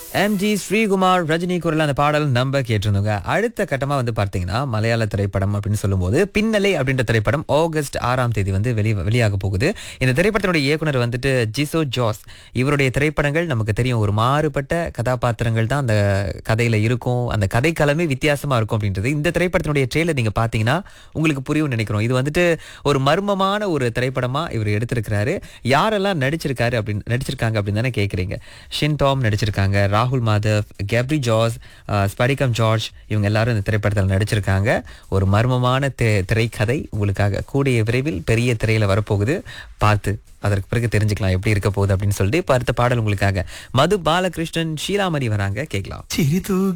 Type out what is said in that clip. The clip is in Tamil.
எம்ஜி ஸ்ரீகுமார் ரஜினி குரல் அந்த பாடல் நம்ம கேட்டிருந்தோங்க அடுத்த கட்டமா வந்து பார்த்தீங்கன்னா மலையாள திரைப்படம் அப்படின்னு சொல்லும்போது பின்னலை அப்படின்ற திரைப்படம் ஆகஸ்ட் ஆறாம் தேதி வந்து வெளி வெளியாக போகுது இந்த திரைப்படத்தினுடைய இயக்குனர் வந்துட்டு ஜிசோ ஜாஸ் இவருடைய திரைப்படங்கள் நமக்கு தெரியும் ஒரு மாறுபட்ட கதாபாத்திரங்கள் தான் அந்த கதையில இருக்கும் அந்த கதைக்களமே வித்தியாசமா இருக்கும் அப்படின்றது இந்த திரைப்படத்தினுடைய ட்ரெயிலர் நீங்க பாத்தீங்கன்னா உங்களுக்கு புரியும் நினைக்கிறோம் இது வந்துட்டு ஒரு மர்மமான ஒரு திரைப்படமா இவர் எடுத்திருக்கிறாரு யாரெல்லாம் நடிச்சிருக்காரு அப்படின்னு நடிச்சிருக்காங்க அப்படின்னு தானே கேக்குறீங்க ஷின் டாம் நடிச்சிருக்காங்க ராகுல் மாதவ் கெப்ரி ஜார்ஜ் அஹ், ஸ்படிகம் ஜார்ஜ் இவங்க எல்லாரும் இந்த திரைப்படத்தில் நடிச்சிருக்காங்க ஒரு மர்மமான தி- திரைக்கதை உங்களுக்காக கூடிய விரைவில் பெரிய திரையில வரப்போகுது பார்த்து அதற்கு பிறகு தெரிஞ்சுக்கலாம் எப்படி இருக்க போகுது அப்படின்னு சொல்லிட்டு இப்போ அடுத்த பாடல் உங்களுக்காக மது பாலகிருஷ்ணன் ஷீலாமணி வராங்க கேட்கலாம் ചിരി തൂകി